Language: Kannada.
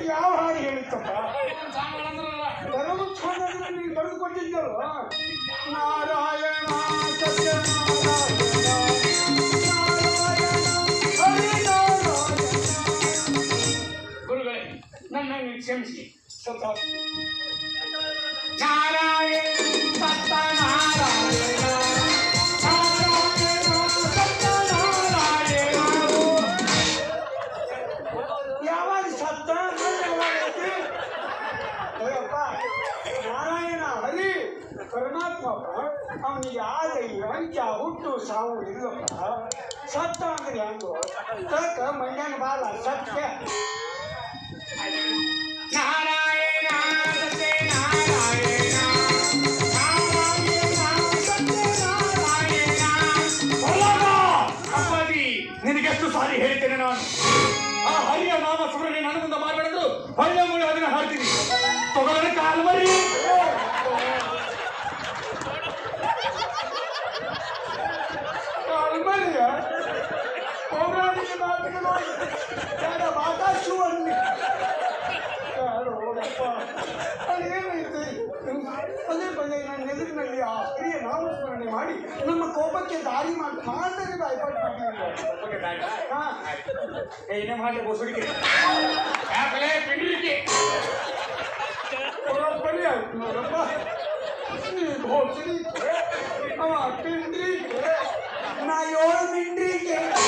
ನಿನಗೆ ಯಾವ ಹಾಡು ಹೇಳಿತ್ತಪ್ಪ ಸಾಮಾನು ಅಂದ್ರಲ್ಲ ಪರಮೋತ್ಸವದಲ್ಲಿ ನೀನು ಬರೆದು ಕೊಟ್ಟಿದ್ದಲ್ವ ನಾರಾಯಣ ಸತ್ಯನಾರಾಯಣ ನಾರಾಯಣ ಹರಿನಾರಾಯಣ ಗುರುಗಳೇ ನನ್ನನ್ನು ಕ್ಷಮಿಸಿ ಸತ ನಾರಾಯಣ ಸತ್ಯನಾರಾಯಣ ನಾರಾಯಣ ಸತ್ಯನಾರಾಯಣ ಯಾವಾಗ ಸತ್ತ ಅಯ್ಯಪ್ಪ ನಾರಾಯಣ ಹರಿ ಪರಮಾತ್ಮಪ್ಪ ಅವನಿಗೆ ಆದ ಇಲ್ಲ ಅಂಚ ಹುಟ್ಟು ಸಾವು ಇಲ್ಲಪ್ಪ ಸತ್ತ ಅಂದ್ರೆ ಹೆಂಗು ತಕ್ಕ ಮಂಡ್ಯನ ಬಾಲ ಸತ್ಯ ನಾರಾಯಣ ಸತ್ಯನಾರಾಯಣ ನಾರಾಯಣ ಸತ್ಯನಾರಾಯಣ ಅಪ್ಪಾಜಿ ನಿನಗೆಷ್ಟು ಸಾರಿ ಹೇಳ್ತೇನೆ ನಾನು ಆ ಹರಿಯ ನಾಮ ಸುಬ್ರಹ್ಮಣ್ಯ ನನ್ನ ಮುಂದೆ ಮಾತಾಡಿದ್ರು ಒಳ್ಳೆ ಮುಳ್ಳು ಅದನ್ನ ಹಾಡ್ತೀನಿ ತಗೊಳ್ಳೋಣ ಕಾಲು ಮರಿ ಕಾಲ್ಮರಿಯ ಪೌರಾಣಿಕ ನಾಟಕಗಳು ಬೇಡ ಮಾತಾಶು ಅನ್ನಿ ನೋಡಪ್ಪ ಅದೇನೈತೆ ಪದೇ ಪದೇ ನನ್ನ ಎದುರಿನಲ್ಲಿ ಆ ಸ್ತ್ರೀಯ ನಾಮಸ್ಮರಣೆ ಮಾಡಿ ನಮ್ಮ ಕೋಪಕ್ಕೆ ದಾರಿ ಮಾಡಿ ಮಾತನೆ ಬಾಯ್ಪಾಟ್ ಮಾಡಿಲ್ಲ ಹಾ ಏನೇ ಮಾಡಿ ಬೋಸುಡಿಕೆ ಯಾಕಲೇ ಪಿಂಡ್ಲಿಕ್ಕೆ ಬರೋಬ್ಬರಿ ಆಯ್ತು ನೋಡಪ್ಪ ನೀ ಘೋಷಣಿಕೆ ಅವ ಪಿಂಡ್ರಿಕೆ ನಾ ಏಳು ಮಿಂಡ್ರಿಕೆ